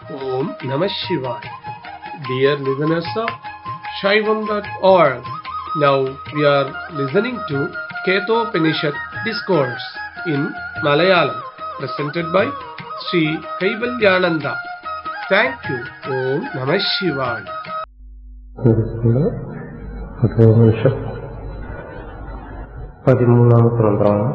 Om Namah Shivaya. Dear listeners of Shaivam.org, now we are listening to Ketopanishad Discourse in Malayalam, presented by Sri Kaivalyananda. Thank you. Om Namah Shivaya. അധോമനുഷ്യ പതിമൂന്നാമത്തെ മന്ത്രമാണ്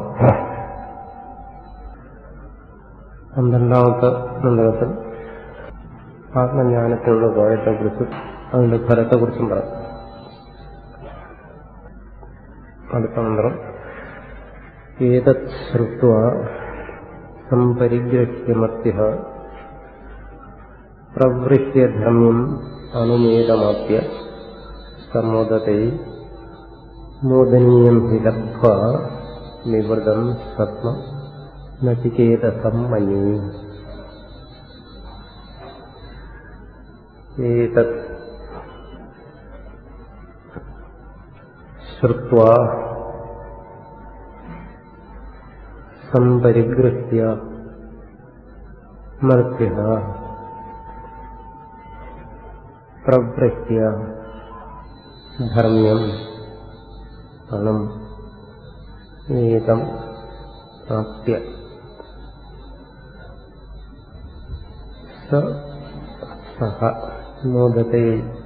പന്ത്രണ്ടാമത്തെ മന്ത്രത്തിൽ ആത്മജ്ഞാനത്തിനുള്ള ഉപായത്തെക്കുറിച്ചും അതിന്റെ ഫലത്തെക്കുറിച്ചും പറയും അടുത്ത മന്ത്രം ഏതത് ശ്രുത്വ സംപരിഗ്രഹ്യമർത്യ പ്രവൃത്യധർമ്മ്യം അനുമേതമാപ്യ സമ്മോദത്തെ മോദനീയം ഹി ലബ്ധ്വ നിവൃതം സത്മ നചികേതസം മന്യേ ഏതത് ശ്രുത്വാ സംപരിഗൃഹ്യ മർത്യ പ്രവൃഹ്യ ധർമ്മ്യം അണം ഏതം ആപ്യ സ സഹ മോദത്തെ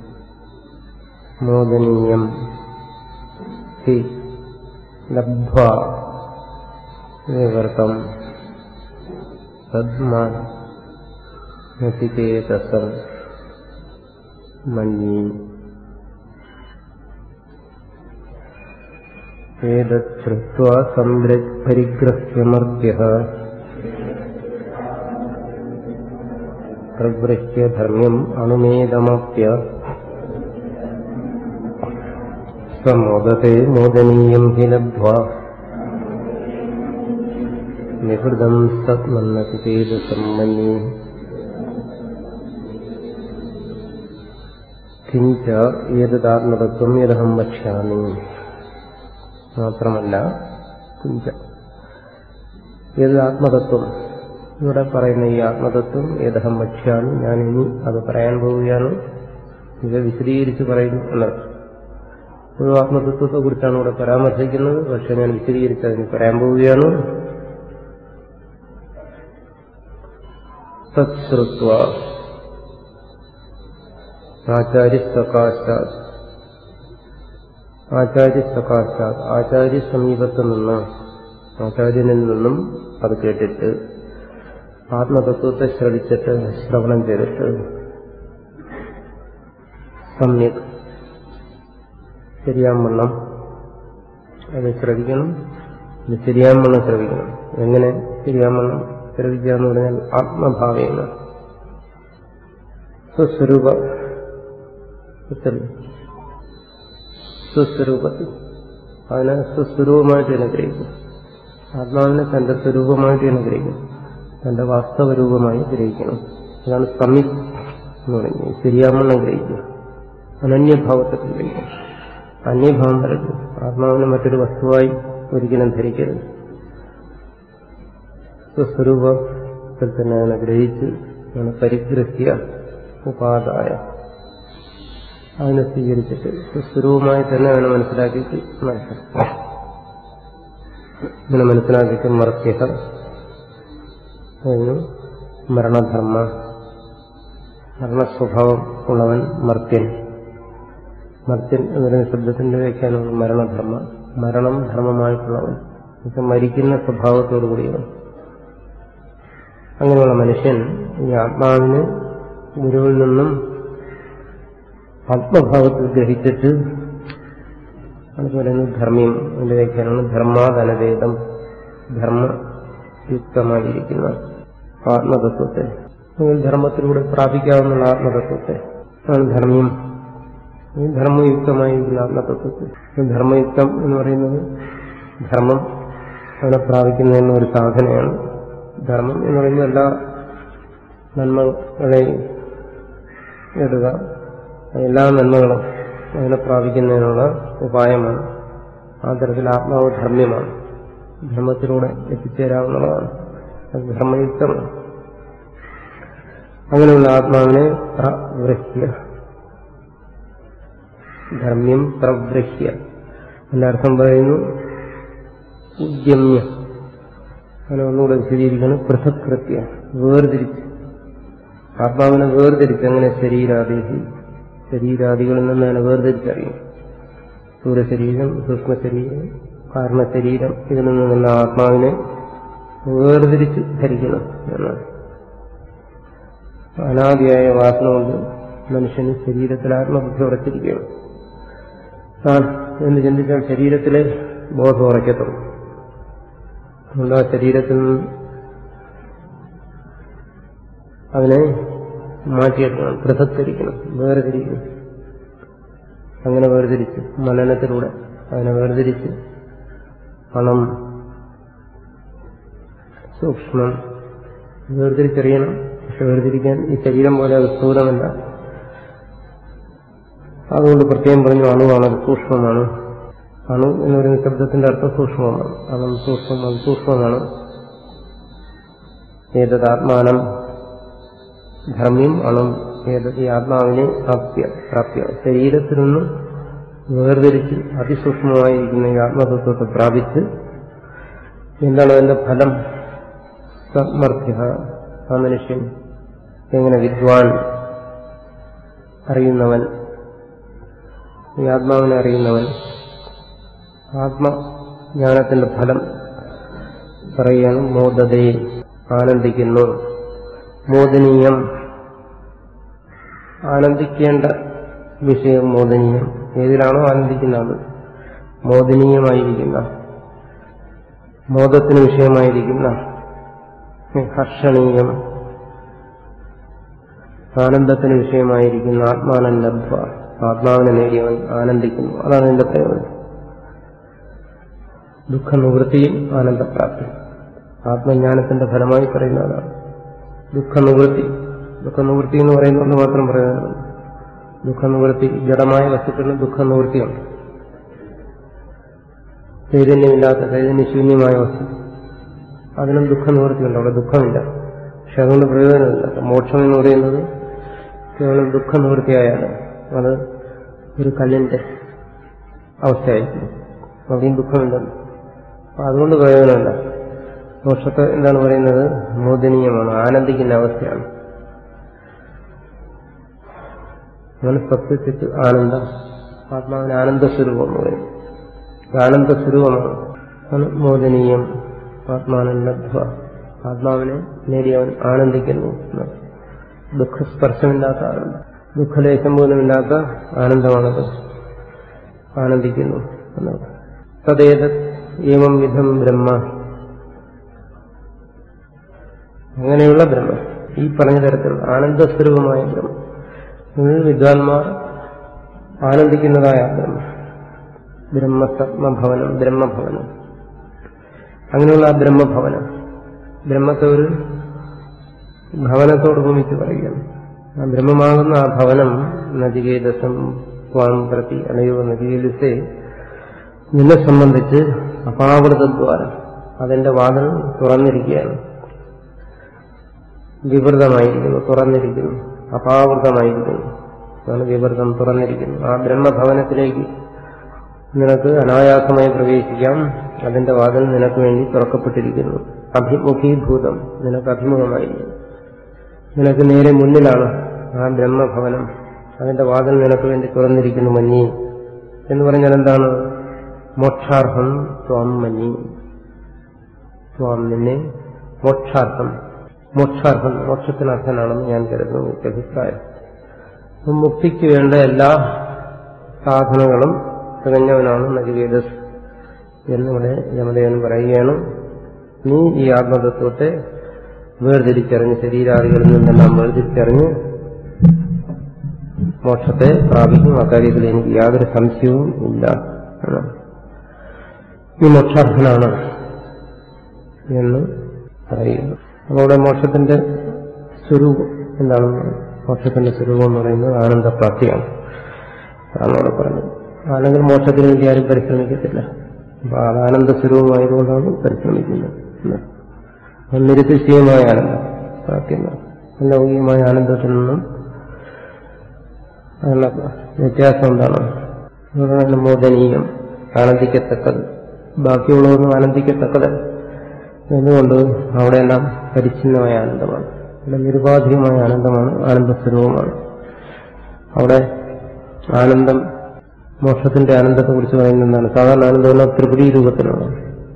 മോദനീയം ഹി ലബ്ധ്വ നിവർത്തം സദ്മാ നചികേതസം മന്യേ ഏതശ്രുത്വാ സംപരിഗ്രഹ്യമർത്യ പ്രവൃഹ്യ ധർമ്മ്യം അണുമേതമപ്യ സമോദത്തെ മോദനീയം ഹി ലബ്ധ്വാ നിഹൃതം സത്മന്നതി തേജസമ്മന്യേ കിഞ്ച ഏതദാത്മതത്വം യദഹം വക്ഷ്യാമി മാത്രമല്ല കിഞ്ച ഏത് ആത്മതത്വം ഇവിടെ പറയുന്ന ഈ ആത്മതത്വം ഏതഹം വക്ഷ്യാമി ഞാൻ ഇനി അത് പറയാൻ പോവുകയാണ് ഇത് വിശദീകരിച്ച് പറയുന്നു എന്നർത്ഥം ഒരു ആത്മതത്വത്തെ കുറിച്ചാണ് ഇവിടെ പരാമർശിക്കുന്നത് പക്ഷെ ഞാൻ വിശദീകരിച്ച് അതിന് പറയാൻ പോവുകയാണ് തത്ശ്രുത്വ ആചാര്യസകാശാത് ആചാര്യസകാശാത് ആചാര്യ സമീപത്ത് നിന്ന് ആചാര്യനിൽ നിന്നും അത് കേട്ടിട്ട് ആത്മതത്വത്തെ ശ്രവിച്ചിട്ട് ശ്രവണം ചെയ്തിട്ട് സമ്യക് ശരിയാവണ്ണം അത് ശ്രവിക്കണം ഇത് ശരിയാവണ്ണം ശ്രവിക്കണം എങ്ങനെ ശരിയാവണ്ണം ശ്രവിക്കുക എന്ന് പറഞ്ഞാൽ ആത്മഭാവേന സ്വസ്വരൂപ സ്വസ്വരൂപത്തിൽ അതിനെ സ്വസ്വരൂപമായിട്ട് തന്നെ ഗ്രഹിക്കും ആത്മാവിനെ തന്റെ സ്വരൂപമായിട്ട് തന്നെ ഗ്രഹിക്കും തന്റെ വാസ്തവ രൂപമായി ഗ്രഹിക്കണം അതാണ് സമിത് എന്ന് പറയുന്നത് ശരിയാവണ്ണം ഗ്രഹിക്കുക അനന്യഭാവത്തിൽ ഗ്രഹിക്കും അന്യഭാവം വരരുത് ആത്മാവിനെ മറ്റൊരു വസ്തുവായി ഒരിക്കലും ധരിക്കരുത് സ്വസ്വരൂപത്തിൽ തന്നെ അതിനെ ഗ്രഹിച്ച് അതിനെ പരിഗ്രഹിക്കുക ഉപാധായ അതിനെ സ്വീകരിച്ചിട്ട് സ്വസ്വരൂപമായി തന്നെ അതിനെ മനസ്സിലാക്കിയിട്ട് മനസ്സിലാക്കുക ഇതിനെ മനസ്സിലാക്കിയിട്ട് മർത്യത അതിന് മരണധർമ്മ മരണസ്വഭാവം ഉള്ളവൻ മർത്യൻ മർത്യൻ എന്ന് പറയുന്ന ശബ്ദത്തിന്റെ വ്യാഖ്യാനമാണ് മരണധർമ്മ മരണം ധർമ്മമായിട്ടുള്ളവൻ പക്ഷെ മരിക്കുന്ന സ്വഭാവത്തോടു കൂടിയവൻ അങ്ങനെയുള്ള മനുഷ്യൻ ഈ ആത്മാവിന് ഗുരുവിൽ നിന്നും ആത്മഭാവത്തിൽ ഗ്രഹിച്ചിട്ട് അത് പറയുന്നത് ധർമ്മ്യം അതിന്റെ വ്യാഖ്യാനമാണ് ധർമാതനവേദം ധർമ്മയുക്തമായിരിക്കുന്ന ആത്മതത്വത്തെ അല്ലെങ്കിൽ ധർമ്മത്തിലൂടെ പ്രാപിക്കാവുന്ന ആത്മതത്വത്തെ ആണ് ധർമ്മ്യം ഈ ധർമ്മയുക്തമായിരിക്കുന്ന ആത്മതത്വത്തെ ധർമ്മയുക്തം എന്ന് പറയുന്നത് ധർമ്മം അവനെ പ്രാപിക്കുന്നതിന് ഒരു സാധനയാണ് ധർമ്മം എന്ന് പറയുമ്പോൾ എല്ലാ നന്മകളെയും ഇടുക എല്ലാ നന്മകളും അതിനെ പ്രാപിക്കുന്നതിനുള്ള ഉപായമാണ് ആ തരത്തിൽ ആത്മാവ് ധർമ്മ്യമാണ് ധർമ്മത്തിലൂടെ എത്തിച്ചേരാവുന്നതാണ് അത് ധർമ്മയുക്തമാണ് അങ്ങനെയുള്ള ആത്മാവിനെ പ്രവൃഹ്യ ധർമ്മ്യം പ്രവൃഹ്യ എന്റെ അർത്ഥം പറയുന്നു ഉദ്യമ്യ അങ്ങനെ ഒന്നുകൂടെ വിശദീകരിക്കണം പൃഥകൃത്യ വേർതിരിച്ച് ആത്മാവിനെ വേർതിരിച്ച് അങ്ങനെ ശരീരാദേഹി ശരീരാദികളിൽ നിന്ന് അതിനെ വേർതിരിച്ചറിയും സ്ഥൂലശരീരം സൂക്ഷ്മശരീരം കാരണശരീരം ഇതിൽ നിന്നുള്ള ആത്മാവിനെ വേർതിരിച്ച് ധരിക്കണം എന്നാണ് അനാദിയായ വാസന കൊണ്ട് മനുഷ്യന് ശരീരത്തിൽ ആത്മബുദ്ധി ഉറച്ചിരിക്കുകയാണ് താൻ എന്ന് ചിന്തിച്ചാൽ ശരീരത്തിലെ ബോധം ഉറയ്ക്കത്തുള്ളൂ അതുകൊണ്ട് ആ ശരീരത്തിൽ നിന്ന് അതിനെ മാറ്റിയെടുക്കണം പൃഥക്കരിക്കണം വേർതിരിക്കണം അങ്ങനെ വേർതിരിച്ച് മനനത്തിലൂടെ അതിനെ വേർതിരിച്ച് പണം സൂക്ഷ്മം വേർതിരിച്ചറിയണം പക്ഷെ വേർതിരിക്കാൻ ഈ ശരീരം പോലെ അത് സ്ഥൂലമല്ല അതുകൊണ്ട് പ്രത്യേകം പറഞ്ഞു അണുവാണ് അത് സൂക്ഷ്മമാണ് അണു എന്ന് പറയുന്ന ശബ്ദത്തിന്റെ അർത്ഥം സൂക്ഷ്മമാണ് അണം സൂക്ഷ്മം അത് സൂക്ഷ്മമാണ് ഏതദാത്മാനം ധർമ്മ്യം അണും ഏത് ഈ ആത്മാവിനെ പ്രാപ്യ പ്രാപ്യ ശരീരത്തിൽ നിന്ന് വേർതിരിച്ച് അതിസൂക്ഷ്മമായിരിക്കുന്ന ഈ ആത്മതത്വത്തെ പ്രാപിച്ച് എന്താണ് അതിന്റെ ഫലം സമർത്ഥ്യ ആ മനുഷ്യൻ എങ്ങനെ വിദ്വാൻ അറിയുന്നവൻ ഈ ആത്മാവിനെ അറിയുന്നവൻ ആത്മജ്ഞാനത്തിന്റെ ഫലം പറയുകയാണ് മോദതയെ ആനന്ദിക്കുന്നു മോദനീയം ആനന്ദിക്കേണ്ട വിഷയം മോദനീയം ഏതിലാണോ ആനന്ദിക്കുന്നത് മോദനീയമായിരിക്കുന്ന മോദത്തിന് വിഷയമായിരിക്കുന്ന ഹർഷണീയം ആനന്ദത്തിന് വിഷയമായിരിക്കുന്ന ആത്മാനം ലബ്ധ ആത്മാവിനെ നേടിയവൻ ആനന്ദിക്കുന്നു അതാണ് എന്റെ പ്രയോജനം ദുഃഖനിവൃത്തിയും ആനന്ദപ്രാപ്തി ആത്മജ്ഞാനത്തിന്റെ ഫലമായി പറയുന്നതാണ് ദുഃഖനിവൃത്തി ദുഃഖനിവൃത്തി എന്ന് പറയുന്നത് മാത്രം പ്രയോജനമല്ല ദുഃഖനിവൃത്തി ജഡമായ വസ്തുക്കളിൽ ദുഃഖനിവൃത്തിയുണ്ട് ചൈതന്യമില്ലാത്ത ചൈതന്യശൂന്യമായ വസ്തു അതിനും ദുഃഖനിവൃത്തിയുണ്ട് അവിടെ ദുഃഖമില്ല പക്ഷെ അതുകൊണ്ട് പ്രയോജനമില്ല മോക്ഷം എന്ന് പറയുന്നത് കേവലം ദുഃഖനിവൃത്തിയായാണ് അത് ഒരു കല്ലിന്റെ അവസ്ഥയായിരിക്കും അവിടെയും ദുഃഖമില്ലല്ലോ അപ്പൊ അതുകൊണ്ട് പ്രയോജനമില്ല മോക്ഷത്തെ എന്താണ് പറയുന്നത് മോദനീയമാണ് ആനന്ദിക്കുന്ന അവസ്ഥയാണ് അങ്ങനെ സത്യത്തിൽ ആനന്ദം ആത്മാവിന് ആനന്ദസ്വരൂപം എന്ന് പറയും ആനന്ദസ്വരൂപമാണ് ആണ് മോദനീയം ആത്മാനം ലബ്ധ ആത്മാവിനെ നേടിയവൻ ആനന്ദിക്കുന്നു ദുഃഖസ്പർശമില്ലാത്ത ആനന്ദം ദുഃഖലേശം പോലുമില്ലാത്ത ആനന്ദമാണത് ആനന്ദിക്കുന്നു എന്നാണ് തദ്ദേത ഏവം വിധം ബ്രഹ്മ അങ്ങനെയുള്ള ബ്രഹ്മ ഈ പറഞ്ഞ തരത്തിലുള്ള ആനന്ദസ്വരൂപമായ ബ്രഹ്മ വിദ്വാൻമാർ ആനന്ദിക്കുന്നതായ ബ്രഹ്മ ബ്രഹ്മസത്മഭവനം ബ്രഹ്മഭവനം അങ്ങനെയുള്ള ആ ബ്രഹ്മഭവനം ബ്രഹ്മത്തെ ഒരു ഭവനത്തോട് ഉപമിച്ച് പറയുകയാണ് ആ ബ്രഹ്മമാകുന്ന ആ ഭവനം നചികേതസം സ്വാം പ്രതി അലയോ നചികേതസെ നിന്നെ സംബന്ധിച്ച് അപാവൃതദ്വാരം അതിന്റെ വാതിൽ തുറന്നിരിക്കുകയാണ് വിവൃതമായിരിക്കുന്നു തുറന്നിരിക്കുന്നു അപാവൃതമായിരിക്കുന്നു അതാണ് വിവൃതം തുറന്നിരിക്കുന്നു ആ ബ്രഹ്മഭവനത്തിലേക്ക് നിനക്ക് അനായാസമായി പ്രവേശിക്കാം അതിന്റെ വാതിൽ നിനക്ക് വേണ്ടി തുറക്കപ്പെട്ടിരിക്കുന്നു അഭിമുഖീഭൂതം നിനക്ക് അഭിമുഖമായിരിക്കും നിനക്ക് നേരെ മുന്നിലാണ് ആ ബ്രഹ്മഭവനം അതിന്റെ വാതിൽ നിനക്ക് വേണ്ടി തുറന്നിരിക്കുന്നു മഞ്ഞി എന്ന് പറഞ്ഞാൽ എന്താണ് മോക്ഷാർഹം ത്വാം മഞ്ഞി ത്വാം നിന്നെ മോക്ഷാർത്ഥം മോക്ഷാർത്ഥം മോക്ഷത്തിനർത്ഥനാണെന്ന് ഞാൻ കരുതുന്നു എനിക്ക് അഭിപ്രായം അപ്പം മുക്തിക്ക് വേണ്ട എല്ലാ സാധനങ്ങളും തികഞ്ഞവനാണ് നചികേതസ് എന്നിവിടെ യമദേവൻ പറയുകയാണ് നീ ഈ ആത്മതത്വത്തെ വേർതിരിച്ചറിഞ്ഞ് ശരീരാദികളിൽ നിന്നെല്ലാം വേർതിരിച്ചറിഞ്ഞ് മോക്ഷത്തെ പ്രാപിക്കും അക്കാര്യത്തിൽ എനിക്ക് യാതൊരു സംശയവും ഇല്ല എന്നാണ്. നീ മോക്ഷാർത്ഥനാണ് എന്ന് പറയുന്നു അതോടെ മോക്ഷത്തിന്റെ സ്വരൂപം എന്താണ് മോക്ഷത്തിന്റെ സ്വരൂപം എന്ന് പറയുന്നത് ആനന്ദപ്രാപ്തിയാണ് അതാണ് അവിടെ പറഞ്ഞത് അല്ലെങ്കിൽ മോക്ഷത്തിന് വേണ്ടി ആരും പരിശ്രമിക്കത്തില്ല അപ്പൊ അത് ആനന്ദ സ്വരൂപമായതുകൊണ്ടാണ് പരിശ്രമിക്കുന്നത് എന്ന്. അത് നിരുദ്ദേശീയമായ ആനന്ദം പ്രാപ്തി ലൗകികമായ ആനന്ദത്തിൽ നിന്നും അതിനുള്ള വ്യത്യാസം എന്താണ് അതുകൊണ്ടാണ് മോദനീയം ആനന്ദിക്കത്തക്കത് ബാക്കിയുള്ളതൊന്നും ആനന്ദിക്കത്തക്കത് എന്തുകൊണ്ട് അവിടെയെല്ലാം പരിച്ഛിന്നമായ ആനന്ദമാണ് ഇവിടെ നിരുപാധികമായ ആനന്ദമാണ് ആനന്ദസ്വരൂപമാണ് അവിടെ ആനന്ദം മോക്ഷത്തിന്റെ ആനന്ദത്തെ കുറിച്ച് പറയുന്നതാണ് സാധാരണ ആനന്ദം എല്ലാം ത്രിപുടി രൂപത്തിലുള്ള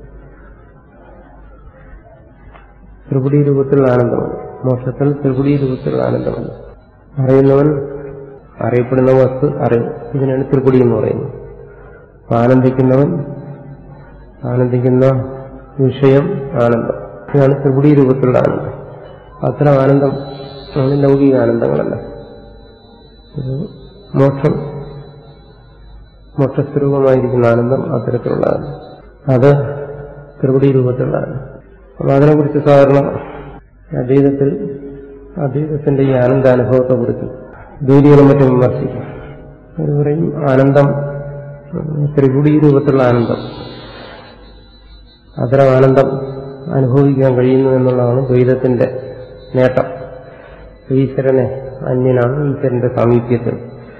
ത്രിപുടി രൂപത്തിലുള്ള ആനന്ദമാണ് മോക്ഷത്തിൽ ത്രിപുടി രൂപത്തിലുള്ള ആനന്ദമാണ് അറിയുന്നവൻ അറിയപ്പെടുന്ന വസ്തു അറിയും ഇതിനാണ് ത്രിപുടി എന്ന് പറയുന്നത് അപ്പൊ ആനന്ദിക്കുന്നവൻ ആനന്ദിക്കുന്ന വിഷയം ആനന്ദം ഇതാണ് ത്രിപുടി രൂപത്തിലുള്ള ആനന്ദം അത്തരം ആനന്ദം ആണ് ലൗകിക ആനന്ദങ്ങളല്ല ഇത് മോക്ഷം മോക്ഷസ്വരൂപമായിരിക്കുന്ന ആനന്ദം അത്തരത്തിലുള്ളതാണ് അത് ത്രിപുടി രൂപത്തിലുള്ളതാണ് അപ്പൊ അതിനെക്കുറിച്ച് സാധാരണ അദ്വൈതത്തിൽ അദ്വൈതത്തിന്റെ ഈ ആനന്ദാനുഭവത്തെ കുറിച്ച് ദ്വൈതികളും മറ്റും വിമർശിക്കും അവർ പറയും ആനന്ദം ത്രിപുടി രൂപത്തിലുള്ള ആനന്ദം അത്തരം ആനന്ദം അനുഭവിക്കാൻ കഴിയുന്നു എന്നുള്ളതാണ് ദ്വൈതത്തിന്റെ നേട്ടം ഈശ്വരനെ അന്യനാണ് ഈശ്വരന്റെ സാമീപ്യത്തിൽ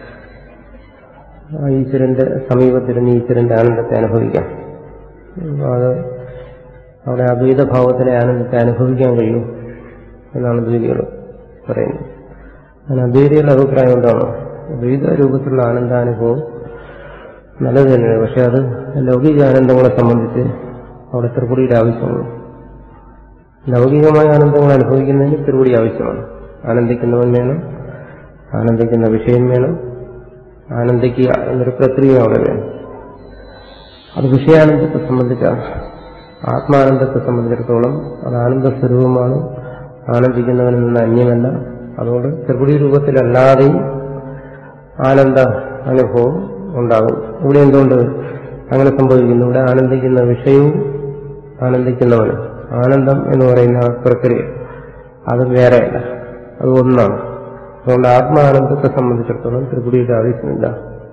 ആ ഈശ്വരന്റെ സമീപത്തിരുന്ന് ഈശ്വരന്റെ ആനന്ദത്തെ അനുഭവിക്കാം അത് അവിടെ അദ്വൈതഭാവത്തിലെ ആനന്ദത്തെ അനുഭവിക്കാൻ കഴിയും എന്നാണ് ദ്വൈതികൾ പറയുന്നത് അങ്ങനെ അദ്വൈതികളുടെ അഭിപ്രായം എന്താണ് ദ്വൈത രൂപത്തിലുള്ള ആനന്ദാനുഭവം നല്ലത് തന്നെയാണ് പക്ഷെ അത് ലൗകിക ആനന്ദങ്ങളെ സംബന്ധിച്ച് അവിടെ ത്രിപുടിയുടെ ആവശ്യമാണ് ലൗകികമായ ആനന്ദങ്ങൾ അനുഭവിക്കുന്നതിന് ത്രിപുടി ആവശ്യമാണ് ആനന്ദിക്കുന്നവൻ വേണം ആനന്ദിക്കുന്ന വിഷയം വേണം ആനന്ദിക്കുക എന്നൊരു പ്രക്രിയ അവിടെ വേണം അത് വിഷയാനന്ദത്തെ സംബന്ധിച്ചാണ് ആത്മാനന്ദത്തെ സംബന്ധിച്ചിടത്തോളം അത് ആനന്ദ സ്വരൂപമാണ് ആനന്ദിക്കുന്നവനിൽ നിന്ന് അന്യമല്ല അതുകൊണ്ട് ത്രിപുടി രൂപത്തിലല്ലാതെയും ആനന്ദ അനുഭവം ഉണ്ടാകും ഇവിടെ എന്തുകൊണ്ട് അങ്ങനെ സംഭവിക്കുന്നു ഇവിടെ ആനന്ദിക്കുന്ന വിഷയവും ആനന്ദിക്കുന്നവനും ആനന്ദം എന്ന് പറയുന്ന ആ പ്രക്രിയ അത് വേറെയല്ല അത് ഒന്നാണ് അതുകൊണ്ട് ആത്മാനന്ദത്തെ സംബന്ധിച്ചിടത്തോളം ത്രിപുടിയുടെ ആവശ്യമില്ല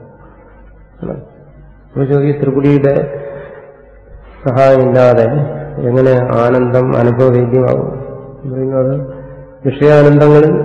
അപ്പോൾ ചോദിക്കും ത്രിപുടിയുടെ സഹായമില്ലാതെ എങ്ങനെ ആനന്ദം അനുഭവവേദ്യമാകും പറയുന്നത് വിഷയാനന്ദങ്ങളിൽ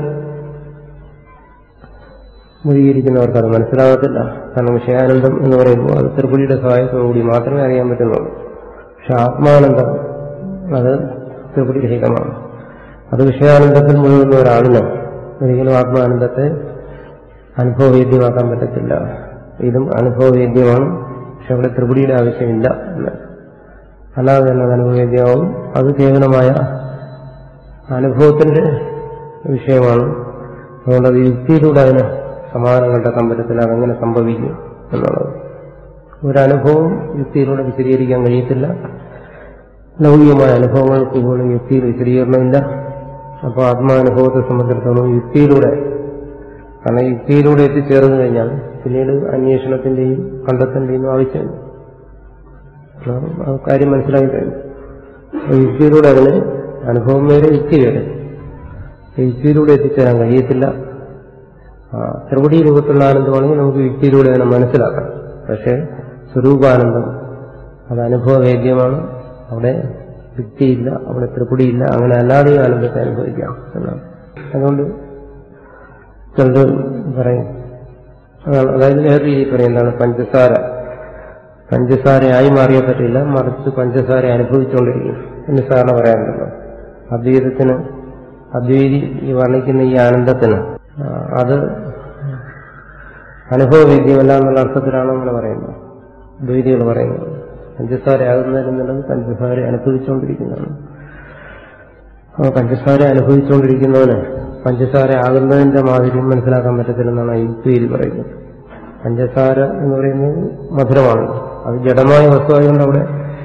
മുഴുകിയിരിക്കുന്നവർക്ക് അത് മനസ്സിലാകത്തില്ല കാരണം വിഷയാനന്ദം എന്ന് പറയുമ്പോൾ അത് ത്രിപുടിയുടെ സഹായത്തോടുകൂടി മാത്രമേ അറിയാൻ പറ്റുന്നുള്ളൂ പക്ഷെ ആത്മാനന്ദം അത് ത്രിപുടി രഹിതമാണ് അത് വിഷയാനന്ദത്തിൽ മുഴുകുന്ന ഒരാളിന് ഒരിക്കലും ആത്മാനന്ദത്തെ അനുഭവവേദ്യമാക്കാൻ പറ്റത്തില്ല ഇതും അനുഭവവേദ്യമാണ് പക്ഷെ അവിടെ ത്രിപുടിയുടെ ആവശ്യമില്ല എന്ന് അല്ലാതെ തന്നെ അത് അനുഭവവേദ്യമാവും അത് കേവലമായ അനുഭവത്തിന്റെ വിഷയമാണ് അതുകൊണ്ട് അത് യുക്തിയിലൂടെ അതിന് സമാധാനം കണ്ടെത്താൻ പറ്റത്തില്ല അതെങ്ങനെ സംഭവിക്കും എന്നുള്ളത് ഒരനുഭവം യുക്തിയിലൂടെ വിശദീകരിക്കാൻ കഴിയത്തില്ല ലൗകികമായ അനുഭവങ്ങൾക്ക് പോലും യുക്തിയിൽ വിശദീകരണമില്ല അപ്പോൾ ആത്മാനുഭവത്തെ സംബന്ധിച്ചിടത്തോളം യുക്തിയിലൂടെ കാരണം യുക്തിയിലൂടെ എത്തിച്ചേർന്നു കഴിഞ്ഞാൽ പിന്നീട് അന്വേഷണത്തിന്റെയും കണ്ടെത്തേണ്ടയും ആവശ്യമില്ല ആ കാര്യം മനസ്സിലാക്കി കഴിഞ്ഞു യുക്തിയിലൂടെ അതിന് അനുഭവം വേറെ യുക്തി വേറെ യുക്തിയിലൂടെ എത്തിച്ചേരാൻ കഴിയത്തില്ല ത്രിപുടി രൂപത്തിലുള്ള ആനന്ദമാണെങ്കിൽ നമുക്ക് യുക്തിയിലൂടെ അതിനെ മനസ്സിലാക്കാം പക്ഷേ സ്വരൂപാനന്ദം അത് അനുഭവവേദ്യമാണ് അവിടെ യുക്തിയില്ല അവിടെ ത്രിപുടിയില്ല അങ്ങനെ അല്ലാതെ ആനന്ദത്തെ അനുഭവിക്കാം എന്നാണ് അതുകൊണ്ട് ചിലത് പറയും അതാണ് അതായത് വേറെ രീതിയിൽ പറയുന്നതാണ് പഞ്ചസാര പഞ്ചസാരയായി മാറിയ പറ്റില്ല മറിച്ച് പഞ്ചസാര അനുഭവിച്ചുകൊണ്ടിരിക്കും എന്ന് സാറിന് പറയാറുണ്ടല്ലോ അദ്വൈതത്തിന് അദ്വൈതി ഈ വർണ്ണിക്കുന്ന ഈ ആനന്ദത്തിന് അത് അനുഭവവേദ്യമല്ല എന്നുള്ള അർത്ഥത്തിലാണ് നമ്മൾ പറയുന്നത് ദ്വൈതികൾ പറയുന്നത് പഞ്ചസാരയാകുന്നതിനുള്ളത് പഞ്ചസാര അനുഭവിച്ചുകൊണ്ടിരിക്കുന്നതാണ് അപ്പോൾ പഞ്ചസാര അനുഭവിച്ചുകൊണ്ടിരിക്കുന്നവന് പഞ്ചസാര ആകുന്നതിന്റെ മാധുര്യം മനസ്സിലാക്കാൻ പറ്റത്തില്ലെന്നാണ് യുക്തിയിൽ പറയുന്നത് പഞ്ചസാര എന്ന് പറയുന്നത് മധുരമാണ് അത് ജഡമായ വസ്തുവായതുകൊണ്ട് അവിടെ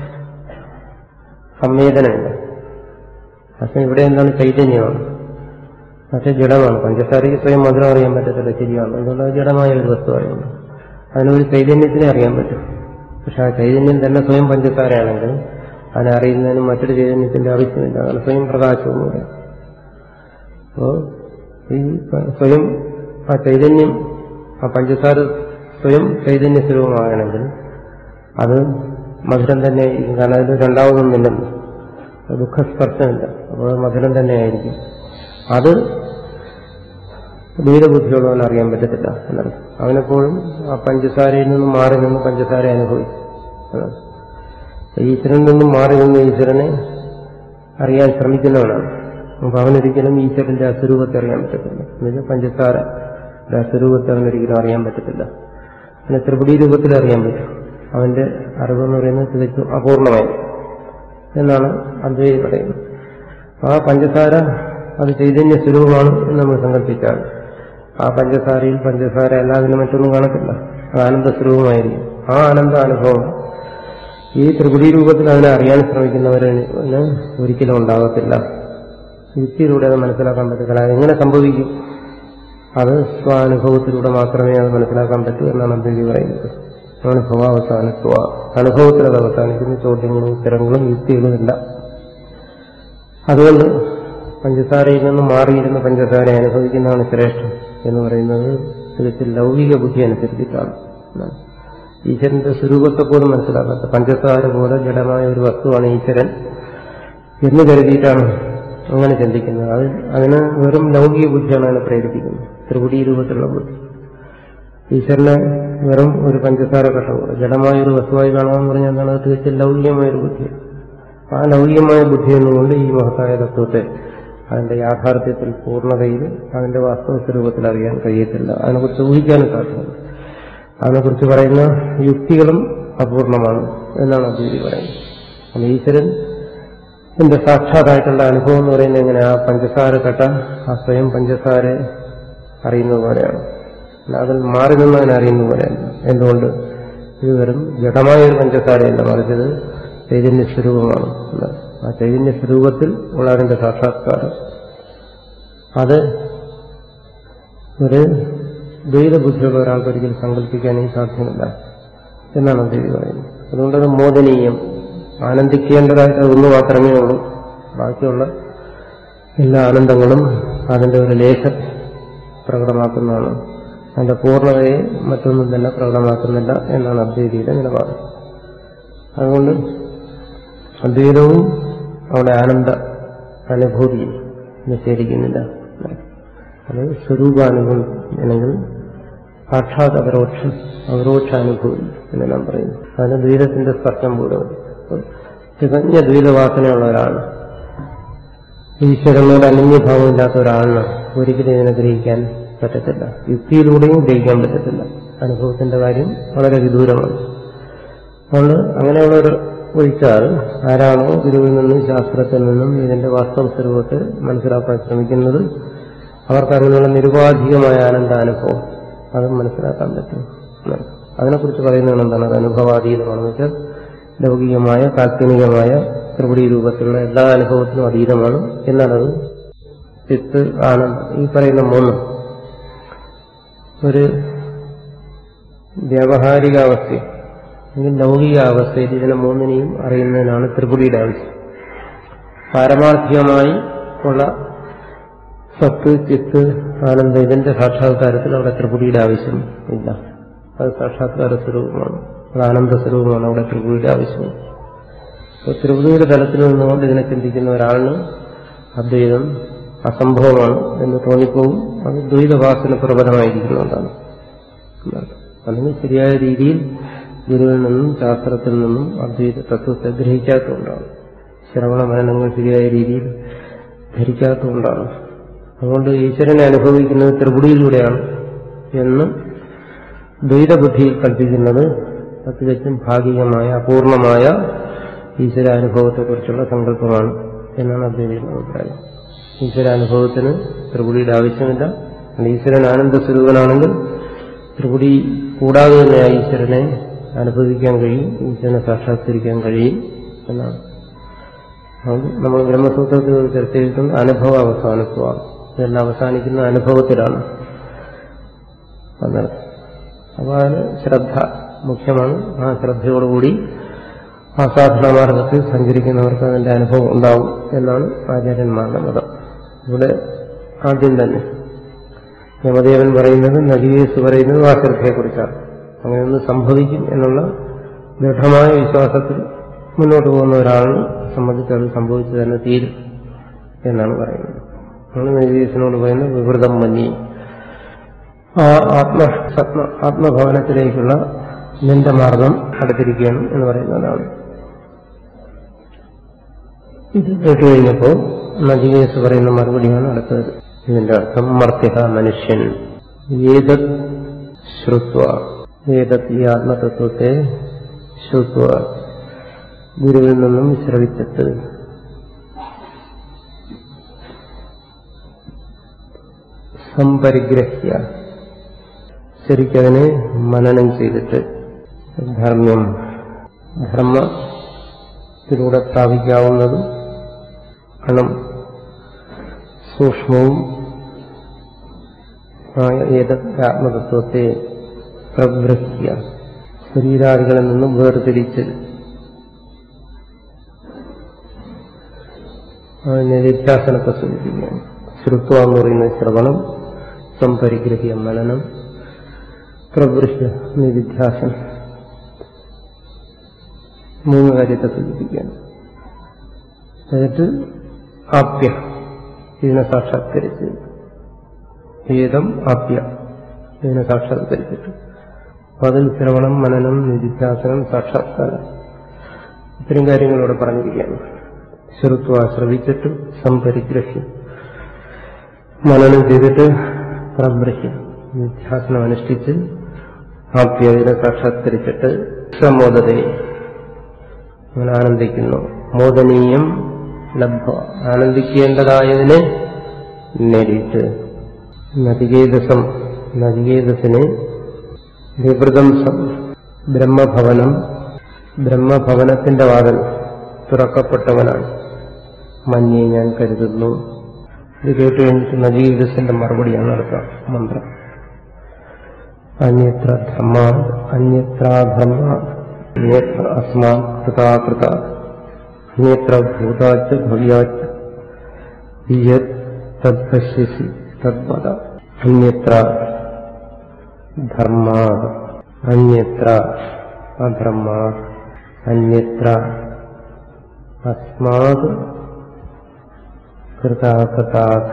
സംവേദനമില്ല പക്ഷെ ഇവിടെ എന്താണ് ചൈതന്യമാണ് പക്ഷെ ജഡമാണ് പഞ്ചസാരയ്ക്ക് സ്വയം മധുരം അറിയാൻ പറ്റത്തില്ല ശരിയാണ് അതുകൊണ്ട് അത് ജഡമായ ഒരു വസ്തുവായതുകൊണ്ട് അതിനൊരു ചൈതന്യത്തിനെ അറിയാൻ പറ്റും പക്ഷെ ആ ചൈതന്യം തന്നെ സ്വയം പഞ്ചസാരയാണെങ്കിൽ അതിനെ അറിയുന്നതിന് മറ്റൊരു ചൈതന്യത്തിന്റെ ആവശ്യമില്ല അതാണ് സ്വയം പ്രകാശം എന്ന് പറയാം അപ്പോ ഈ സ്വയം ആ ചൈതന്യം ആ പഞ്ചസാര സ്വയം ചൈതന്യ സ്വരൂപമാകണമെങ്കിൽ അത് മധുരം തന്നെ കാരണം അതിൽ രണ്ടാമതൊന്നുമില്ലല്ലോ ദുഃഖസ്പർശമില്ല അപ്പോൾ മധുരം തന്നെയായിരിക്കും അത് ദ്വൈതബുദ്ധിയുള്ളവൻ അറിയാൻ പറ്റത്തില്ല എന്നാണ് അവനെപ്പോഴും ആ പഞ്ചസാരയിൽ നിന്നും മാറി നിന്ന് പഞ്ചസാര അനുഭവിക്കും എന്നാണ് ഈശ്വരനിൽ നിന്നും മാറി നിന്ന് ഈശ്വരനെ അറിയാൻ ശ്രമിക്കുന്നവനാണ് അപ്പൊ അവനൊരിക്കലും ഈശ്വരന്റെ അസ്വരൂപത്തെ അറിയാൻ പറ്റത്തില്ല എന്നുവെച്ചാൽ പഞ്ചസാര അസ്വരൂപത്തെ അവനൊരിക്കലും അറിയാൻ പറ്റത്തില്ല പിന്നെ ത്രിപുടി രൂപത്തിൽ അറിയാൻ പറ്റും അവന്റെ അറിവെന്ന് പറയുന്നത് തികച്ചും അപൂർണമായി എന്നാണ് അദ്വൈതി പറയുന്നത് ആ പഞ്ചസാര അത് ചൈതന്യ സ്വരൂപമാണ് എന്ന് നമ്മൾ സങ്കല്പിച്ചാൽ ആ പഞ്ചസാരയിൽ പഞ്ചസാര അല്ലാതിന് മറ്റൊന്നും കാണത്തില്ല അത് ആനന്ദ സ്വരൂപമായിരിക്കും ആ ആനന്ദ അനുഭവം ഈ ത്രിപുടി രൂപത്തിൽ അതിനെ അറിയാൻ ശ്രമിക്കുന്നവരിന് ഒരിക്കലും ഉണ്ടാകത്തില്ല യുക്തിയിലൂടെ അത് മനസ്സിലാക്കാൻ പറ്റത്തില്ല അതെങ്ങനെ സംഭവിക്കും അത് സ്വാനുഭവത്തിലൂടെ മാത്രമേ അത് മനസ്സിലാക്കാൻ പറ്റൂ എന്നാണ് അദ്വൈതി പറയുന്നത് അനുഭവാവസാനത്വ അനുഭവത്തിൽ അത് അവസാനിക്കുന്ന ചോദ്യങ്ങളും ഉത്തരങ്ങളും യുക്തികളും ഇല്ല അതുകൊണ്ട് പഞ്ചസാരയിൽ നിന്ന് മാറിയിരുന്ന പഞ്ചസാര അനുഭവിക്കുന്നതാണ് ശ്രേഷ്ഠം എന്ന് പറയുന്നത് തികച്ചും ലൗകിക ബുദ്ധി അനുസരിച്ചിട്ടാണ് എന്നാണ്. ഈശ്വരന്റെ സ്വരൂപത്തെ പോലും മനസ്സിലാക്കാത്ത പഞ്ചസാര പോലെ ജഡമായ ഒരു വസ്തുവാണ് ഈശ്വരൻ എന്ന് കരുതിയിട്ടാണ് അങ്ങനെ ചിന്തിക്കുന്നത് അത് അതിന് വെറും ലൗകിക ബുദ്ധിയാണ് അതിനെ പ്രേരിപ്പിക്കുന്നത് ത്രിപുടി രൂപത്തിലുള്ള ബുദ്ധി ഈശ്വരനെ വെറും ഒരു പഞ്ചസാര ഘട്ടം പോലെ ജഡമായ ഒരു വസ്തുവായി കാണാമെന്ന് പറഞ്ഞാൽ എന്താണ് അത് തികച്ചും ലൗകികമായ ഒരു ബുദ്ധി ആ ലൗകികമായ ബുദ്ധി എന്നുകൊണ്ട് ഈ മഹത്തായ തത്വത്തെ അതിന്റെ യാഥാർത്ഥ്യത്തിൽ പൂർണ്ണതയിൽ അതിന്റെ വാസ്തവ സ്വരൂപത്തിൽ അറിയാൻ കഴിയത്തില്ല അതിനെക്കുറിച്ച് ഊഹിക്കാനും സാധ്യമല്ല അതിനെക്കുറിച്ച് പറയുന്ന യുക്തികളും അപൂർണമാണ് എന്നാണ് അദ്വൈതി പറയുന്നത് അപ്പോൾ ഈശ്വരൻ എന്റെ സാക്ഷാതായിട്ടുള്ള അനുഭവം എന്ന് പറയുന്നത് എങ്ങനെ ആ പഞ്ചസാര കട്ട ആ സ്വയം പഞ്ചസാര അറിയുന്നത് പോലെയാണ് അല്ല അതിൽ മാറി നിന്ന് അതിനെ അറിയുന്നത് പോലെയല്ല എന്തുകൊണ്ട് ഇത് വെറും ജഡമായ ഒരു പഞ്ചസാരയല്ല മറിച്ചത് ചൈതന്യ സ്വരൂപമാണ് എന്നാണ്. ആ ചൈതന്യ സ്വരൂപത്തിൽ ഉള്ള അതിന്റെ സാക്ഷാത്കാരം അത് ഒരു ദ്വൈതബുദ്ധിയുള്ള ഒരാൾക്ക് ഒരിക്കലും സങ്കല്പിക്കാനേ സാധ്യമല്ല എന്നാണ് ദേവി പറയുന്നത് അതുകൊണ്ടത് മോദനീയം ആനന്ദിക്കേണ്ടതായിട്ട് അതൊന്നു മാത്രമേ ഉള്ളൂ ബാക്കിയുള്ള എല്ലാ ആനന്ദങ്ങളും അതിന്റെ ഒരു ലേശം പ്രകടമാക്കുന്നതാണ് അതിന്റെ പൂർണ്ണതയെ മറ്റൊന്നും തന്നെ പ്രകടമാക്കുന്നില്ല എന്നാണ് അദ്വൈതിയുടെ നിലപാട് അതുകൊണ്ട് അദ്വൈതവും അവിടെ ആനന്ദ അനുഭൂതി നിഷേധിക്കുന്നില്ല അത് സ്വരൂപാനുഭൂതി അല്ലെങ്കിൽ സാക്ഷാത് അപരോക്ഷം അപരോക്ഷാനുഭൂതി എന്നെല്ലാം പറയുന്നു അതിന് ദ്വൈതത്തിന്റെ സ്പർശം കൂടെ മതി. തികഞ്ഞ ദ്വൈതവാസനയുള്ള ഒരാൾ ഈശ്വരനോട് അനന്യഭാവമില്ലാത്ത ഒരാളിന് ഒരിക്കലും ഇതിനെ ഗ്രഹിക്കാൻ പറ്റത്തില്ല യുക്തിയിലൂടെയും ഗ്രഹിക്കാൻ പറ്റത്തില്ല അനുഭവത്തിന്റെ കാര്യം വളരെ വിദൂരമാണ് അതുകൊണ്ട് അങ്ങനെയുള്ളൊരു ഒഴിച്ചാൽ ആരാണോ ഗുരുവിൽ നിന്നും ശാസ്ത്രത്തിൽ നിന്നും ഇതിന്റെ വാസ്തവ സ്വരൂപത്തെ മനസ്സിലാക്കാൻ ശ്രമിക്കുന്നത് അവർക്ക് അങ്ങനെയുള്ള നിരുപാധികമായ ആനന്ദാനുഭവം അത് മനസ്സിലാക്കാൻ പറ്റും എന്നാണ്. അതിനെക്കുറിച്ച് പറയുന്നത് എന്താണ് അത് അനുഭവാതീതമാണെന്ന് വെച്ചാൽ ലൗകികമായ കാൽപ്പനികമായ ത്രിപുടി രൂപത്തിലുള്ള എല്ലാ അനുഭവത്തിനും അതീതമാണ് എന്നാണത് ചിത്ത് ആനന്ദം ഈ പറയുന്ന മൂന്ന് ഒരു വ്യാവഹാരിക അവസ്ഥ അല്ലെങ്കിൽ ലൗകിക അവസ്ഥയിൽ ഇതിനെ മൂന്നിനെയും അറിയുന്നതിനാണ് ത്രിപുടിയുടെ ആവശ്യം പാരമാർത്ഥികമായി ഉള്ള സത്ത് ചിത്ത് ആനന്ദം ഇതിന്റെ സാക്ഷാത്കാരത്തിൽ അവിടെ ത്രിപുടിയുടെ ആവശ്യം ഇല്ല അത് സാക്ഷാത്കാര സ്വരൂപമാണ് അത് ആനന്ദ സ്വരൂപമാണ് അവിടെ ത്രിപുടിയുടെ ആവശ്യം അപ്പോൾ ത്രിപുടിയുടെ തലത്തിൽ നിന്നുകൊണ്ട് ഇതിനെ ചിന്തിക്കുന്ന ഒരാളിന് അദ്വൈതം അസംഭവമാണ് എന്ന് തോന്നിപ്പോവും അത് ദ്വൈതവാസന പ്രബലമായിരിക്കുന്നതാണ് അല്ലെങ്കിൽ ശരിയായ രീതിയിൽ ഗുരുവിൽ നിന്നും ശാസ്ത്രത്തിൽ നിന്നും അദ്വൈത തത്വത്തെ ഗ്രഹിക്കാത്തതുകൊണ്ടാണ് ശ്രവണ മനനങ്ങൾ ശരിയായ രീതിയിൽ ധരിക്കാത്തതുകൊണ്ടാണ് അതുകൊണ്ട് ഈശ്വരനെ അനുഭവിക്കുന്നത് ത്രിപുടിയിലൂടെയാണ് എന്ന് ദ്വൈതബുദ്ധിയിൽ കൽപ്പിക്കുന്നത് തികച്ചും ഭാഗികമായ അപൂർണമായ ഈശ്വരാനുഭവത്തെക്കുറിച്ചുള്ള സങ്കല്പമാണ് എന്നാണ് അദ്ദേഹത്തിന്റെ അഭിപ്രായം ഈശ്വരാനുഭവത്തിന് ത്രിപുടിയുടെ ആവശ്യമില്ല ഈശ്വരൻ ആനന്ദ സ്വരൂപനാണെങ്കിൽ ത്രിപുടി കൂടാതെ തന്നെ ആ ഈശ്വരനെ അനുഭവിക്കാൻ കഴിയും ഈശ്വരനെ സാക്ഷാത്കരിക്കാൻ കഴിയും എന്നാണ് അതുകൊണ്ട് നമ്മൾ ബ്രഹ്മസൂത്രത്തിൽ ചർച്ച ചെയ്തിട്ടുണ്ട് അനുഭവ അവസാനത്വമാണ് ഇതെല്ലാം അവസാനിക്കുന്ന അനുഭവത്തിലാണ് അതാണ് അപ്പോൾ അതിന് ശ്രദ്ധ മുഖ്യമാണ് ആ ശ്രദ്ധയോടുകൂടി ആ സാധന മാർഗത്തിൽ സഞ്ചരിക്കുന്നവർക്ക് അതിന്റെ അനുഭവം ഉണ്ടാവും എന്നാണ് ആചാര്യന്മാരുടെ മതം ഇവിടെ ആദ്യം തന്നെ യമദേവൻ പറയുന്നത് നദിയേസ് പറയുന്നത് ആ ശ്രദ്ധയെക്കുറിച്ചാണ് അങ്ങനെയൊന്ന് സംഭവിക്കും എന്നുള്ള ദൃഢമായ വിശ്വാസത്തിൽ മുന്നോട്ട് പോകുന്ന ഒരാളിനെ സംബന്ധിച്ച് അത് സംഭവിച്ചു തന്നെ തീരും എന്നാണ് പറയുന്നത് ആണ് നദീസിനോട് പറയുന്നത് വിവൃതം മഞ്ഞി ആ ആത്മ സത്മ ആത്മഭവനത്തിലേക്കുള്ള നിന്റെ മാർഗം അടുത്തിരിക്കുകയാണ് എന്ന് പറയുന്നതാണ് ഇത് കേട്ട് കഴിഞ്ഞപ്പോ നജികേസ് പറയുന്ന മറുപടിയാണ് അടുത്തത് ഇതിന്റെ അർത്ഥം മർത്യഹ മനുഷ്യൻ ഏതത് ശ്രുത്വ ഏതത് ഈ ആത്മതത്വത്തെ ശ്രുത്വ ഗുരുവിൽ നിന്നും ശ്രവിച്ചിട്ട് സംപരിഗ്രഹ്യ ശരിക്കതിനെ മനനം ചെയ്തിട്ട് ധർമ്മ്യം ധർമ്മത്തിലൂടെ സ്ഥാപിക്കാവുന്നതും അണം സൂക്ഷ്മവും ആയ ഏത് ആത്മതത്വത്തെ പ്രവൃത്തിയ ശരീരാദികളിൽ നിന്നും വേർതിരിച്ച് അതിനെ വ്യത്യാസനത്തെ സൂചിപ്പിക്കുകയാണ് ശ്രുത്വ എന്ന് പറയുന്ന ശ്രവണം സംപരിഗ്രഹിയ മനനം പ്രവൃഷ്യ നിധിധ്യാസനം മൂന്ന് കാര്യത്തെ സൂചിപ്പിക്കുകയാണ് എന്നിട്ട് ആപ്യ ഇതിനെ സാക്ഷാത്കരിച്ച് ഏതം ആപ്യ ഇതിനെ സാക്ഷാത്കരിച്ചിട്ട് അപ്പൊ അതിൽ ശ്രവണം മനനം നിധിധ്യാസനം സാക്ഷാത്കാരം ഇത്തരം കാര്യങ്ങളോട് പറഞ്ഞിരിക്കുകയാണ് ശ്രുത്വ ശ്രവിച്ചിട്ട് സംപരിഗ്രഹ്യം മനനം ചെയ്തിട്ട് പ്രബ്രഹ്യം നിധ്യാസനം അനുഷ്ഠിച്ച് ആപ്യതിനെ സാക്ഷാത്കരിച്ചിട്ട് സമോദതയെ അങ്ങനെ ആനന്ദിക്കുന്നു മോദനീയം ലഭ്വ ആനന്ദിക്കേണ്ടതായതിനെ നേരിട്ട് നചികേതസം നചികേതസിനെ വിവൃതം സം ബ്രഹ്മഭവനം ബ്രഹ്മഭവനത്തിന്റെ വാതിൽ തുറക്കപ്പെട്ടവനാണ് മഞ്ഞെ ഞാൻ കരുതുന്നു ഇത് കേട്ട് കഴിഞ്ഞിട്ട് നജീവിതസിന്റെ മറുപടിയാണ് നടക്കുക മന്ത്രം അന്യത്ര ധർമ്മ അന്യത്ര ധർമ്മ അന്യത്ര അസ്മാ കൃതാകൃത അന്യത്ര ഭൂതാച്ച ഭവ്യാച്ച യത് തദ്പശ്യസി തദ്വത അന്യത്ര ധർമ്മ അന്യത്ര അധർമ്മ അന്യത്ര അസ്മാത് കൃതാകൃതാത്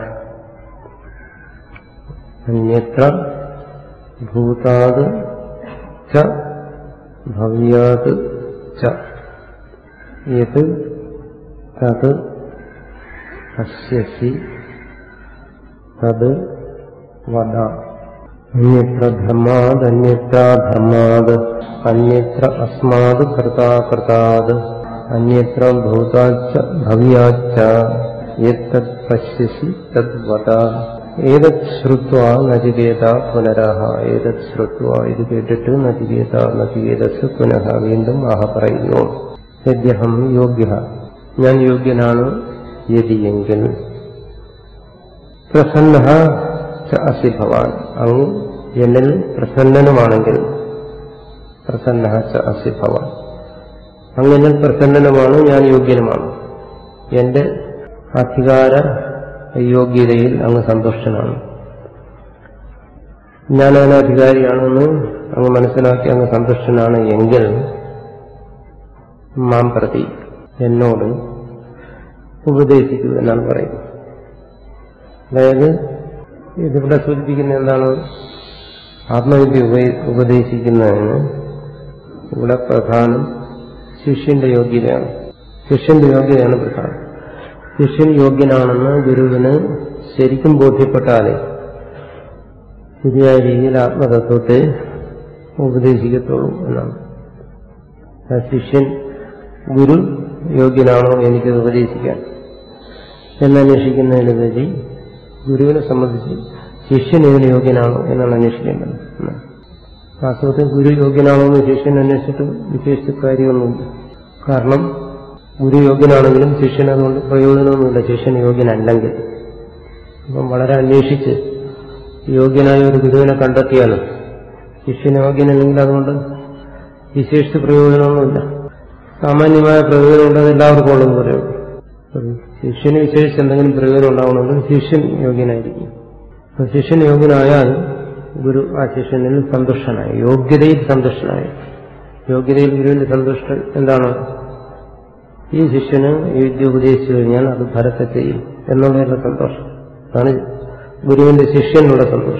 അന്യത്ര ഭൂതാത് ച ഭവ്യാത് ച യത് തത് പശ്യസി തത് വദ അന്യത്ര ധർമാത് അന്യത്ര ധർമാത് അന്യത്ര അസ്മാത് കൃതാകൃതാത് അന്യത്ര ഭൂതാച്ച ഭവ്യാച്ച യത്തത് പശ്യസി തത് വദ ഏതത് ശ്രുത്വ നചികേത പുനരഹ ഏതത് ശ്രുത്വ ഇത് കേട്ടിട്ട് നചികേത നചികേതസ് പുനഃ വീണ്ടും ആഹ പറയുന്നു യദ്യഹം യോഗ്യ ഞാൻ യോഗ്യനാണ് യതിയെങ്കിൽ പ്രസന്ന അസി ഭവാൻ അങ്ങ് എന്നിൽ പ്രസന്നനുമാണെങ്കിൽ പ്രസന്ന അസി ഭവാൻ അങ്ങനിൽ പ്രസന്നനുമാണ് ഞാൻ യോഗ്യനുമാണ് എന്റെ അധികാര യോഗ്യതയിൽ അങ്ങ് സന്തുഷ്ടനാണ് ഞാൻ അതിന് അധികാരിയാണെന്ന് അങ്ങ് മനസ്സിലാക്കി അങ്ങ് സന്തുഷ്ടനാണ് എങ്കിൽ മാം പ്രതി എന്നോട് ഉപദേശിക്കൂ എന്നാണ് പറയുന്നത് അതായത് ഇതിവിടെ സൂചിപ്പിക്കുന്ന എന്താണ് ആത്മവിദ്യ ഉപദേശിക്കുന്നതിന് ഇവിടെ പ്രധാനം ശിഷ്യന്റെ യോഗ്യതയാണ് ശിഷ്യന്റെ യോഗ്യതയാണ് പ്രധാനം ശിഷ്യൻ യോഗ്യനാണെന്ന് ഗുരുവിന് ശരിക്കും ബോധ്യപ്പെട്ടാലേ ശരിയായ രീതിയിൽ ആത്മതത്വത്തെ ഉപദേശിക്കത്തുള്ളൂ എന്നാണ് ശിഷ്യൻ ഗുരു യോഗ്യനാണോ എനിക്കത് ഉപദേശിക്കാൻ എന്നന്വേഷിക്കുന്നതിനുപരി ഗുരുവിനെ സംബന്ധിച്ച് ശിഷ്യൻ ഇതിന് യോഗ്യനാണോ എന്നാണ് അന്വേഷിക്കേണ്ടത് വാസ്തവത്തിൽ ഗുരു യോഗ്യനാണോ എന്ന് ശിഷ്യൻ അന്വേഷിച്ചിട്ട് വിശേഷിച്ച കാര്യമൊന്നുമില്ല കാരണം ഗുരു യോഗ്യനാണെങ്കിലും ശിഷ്യൻ അതുകൊണ്ട് പ്രയോജനമൊന്നുമില്ല ശിഷ്യൻ യോഗ്യനല്ലെങ്കിൽ അപ്പം വളരെ അന്വേഷിച്ച് യോഗ്യനായ ഒരു ഗുരുവിനെ കണ്ടെത്തിയാലും ശിഷ്യൻ യോഗ്യനല്ലെങ്കിൽ അതുകൊണ്ട് വിശേഷിച്ച് പ്രയോജനമൊന്നുമില്ല സാമാന്യമായ പ്രയോജനം ഉണ്ടെന്ന് എല്ലാവർക്കും ഉള്ളത് പറയുള്ളൂ ശിഷ്യന് വിശേഷിച്ച് എന്തെങ്കിലും പ്രയോജനം ഉണ്ടാവണമെങ്കിൽ ശിഷ്യൻ യോഗ്യനായിരിക്കും അപ്പൊ ശിഷ്യൻ യോഗ്യനായാൽ ഗുരു ആ ശിഷ്യനിൽ സന്തുഷ്ടനായി യോഗ്യതയിൽ സന്തുഷ്ടനായി യോഗ്യതയിൽ ഗുരുവിന്റെ സന്തുഷ്ടൻ എന്താണ് ഈ ശിഷ്യന് ഈ വിദ്യ ഉപദേശിച്ചു കഴിഞ്ഞാൽ അത് ഭരത്തെ ചെയ്യും എന്നുള്ളതിന്റെ സന്തോഷം അതാണ് ഗുരുവിന്റെ ശിഷ്യനുള്ള സന്തോഷം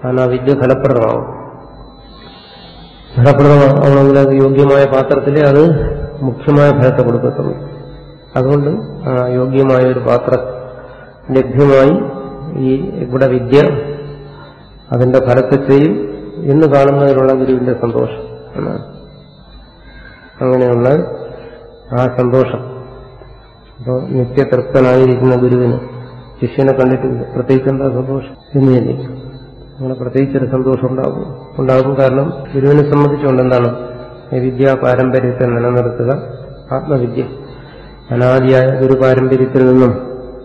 കാരണം ആ വിദ്യ ഫലപ്രദമാവും ഫലപ്രദമാവണമെങ്കിൽ അത് യോഗ്യമായ പാത്രത്തിൽ അത് മുഖ്യമായ ഫലത്തെ കൊടുക്കത്തുള്ളൂ അതുകൊണ്ട് ആ യോഗ്യമായ ഒരു പാത്രം ലഭ്യമായി ഈ ഇവിടെ വിദ്യ അതിന്റെ ഫലത്തെ ചെയ്യും എന്ന് കാണുന്നതിലുള്ള ഗുരുവിന്റെ സന്തോഷം എന്നാണ് അങ്ങനെയുള്ള ആ സന്തോഷം അപ്പോൾ നിത്യതൃപ്തനായിരിക്കുന്ന ഗുരുവിന് ശിഷ്യനെ കണ്ടിട്ട് പ്രത്യേകിച്ച് എന്താ സന്തോഷം എന്ന് ചിന്തിക്കും അങ്ങനെ പ്രത്യേകിച്ചൊരു സന്തോഷം ഉണ്ടാകും ഉണ്ടാകും കാരണം ഗുരുവിനെ സംബന്ധിച്ചുകൊണ്ട് എന്താണ് ഈ വിദ്യാ പാരമ്പര്യത്തെ നിലനിർത്തുക ആത്മവിദ്യ അനാദിയായ ഗുരു പാരമ്പര്യത്തിൽ നിന്നും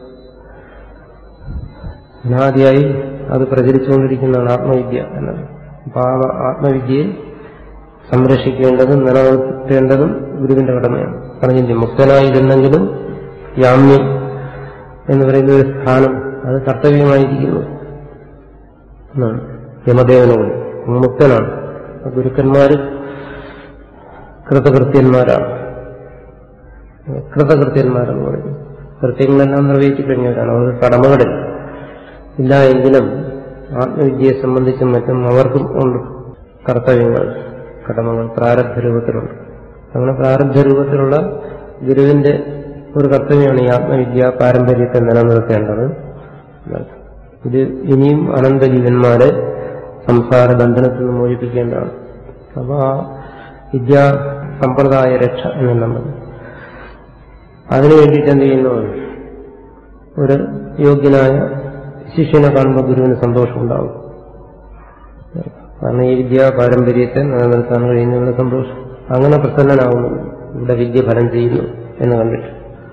അനാദിയായി അത് പ്രചരിച്ചുകൊണ്ടിരിക്കുന്നതാണ് ആത്മവിദ്യ എന്നത് അപ്പൊ ആ ആത്മവിദ്യയെ സംരക്ഷിക്കേണ്ടതും നിലനിർത്തേണ്ടതും ഗുരുവിന്റെ കടമയാണ് പറഞ്ഞില്ലേ മുക്തനായിരുന്നെങ്കിലും യാമ്യം എന്ന് പറയുന്ന ഒരു സ്ഥാനം അത് കർത്തവ്യമായിരിക്കുന്നു എന്നാണ് യമദേവനോട് മുക്തനാണ് ഗുരുക്കന്മാര് കൃതകൃത്യന്മാരാണ് കൃതകൃത്യന്മാരെന്ന് പറയും കൃത്യങ്ങളെല്ലാം നിറവേറ്റി കഴിഞ്ഞവരാണ് അവർക്ക് കടമകളിൽ ഇല്ല എങ്കിലും ആത്മവിദ്യയെ സംബന്ധിച്ചും മറ്റും അവർക്കും ഉണ്ട് കർത്തവ്യങ്ങൾ കടമകൾ പ്രാരബ്ധ രൂപത്തിലുണ്ട് അങ്ങനെ പ്രാരബ്ധ രൂപത്തിലുള്ള ഗുരുവിന്റെ ഒരു കർത്തവ്യമാണ് ഈ ആത്മവിദ്യ പാരമ്പര്യത്തെ നിലനിർത്തേണ്ടത് ഇത് ഇനിയും അനന്ത ജീവന്മാരെ സംസാര ബന്ധനത്തിൽ നിന്ന് മോചിപ്പിക്കേണ്ടതാണ് അപ്പൊ ആ വിദ്യാ സമ്പ്രദായ രക്ഷ എന്നുള്ളത് അതിനു വേണ്ടിയിട്ട് എന്ത് ചെയ്യുന്നു ഒരു യോഗ്യനായ ശിഷ്യനെ കാണുമ്പോൾ ഗുരുവിന് സന്തോഷമുണ്ടാകും കാരണം ഈ വിദ്യാ പാരമ്പര്യത്തെ നിലനിർത്താൻ കഴിയുന്നതിനുള്ള സന്തോഷം അങ്ങനെ പ്രസന്നനാകുന്നു ഇവിടെ വിദ്യ ഫലം ചെയ്യുന്നു എന്ന് കണ്ടിട്ട്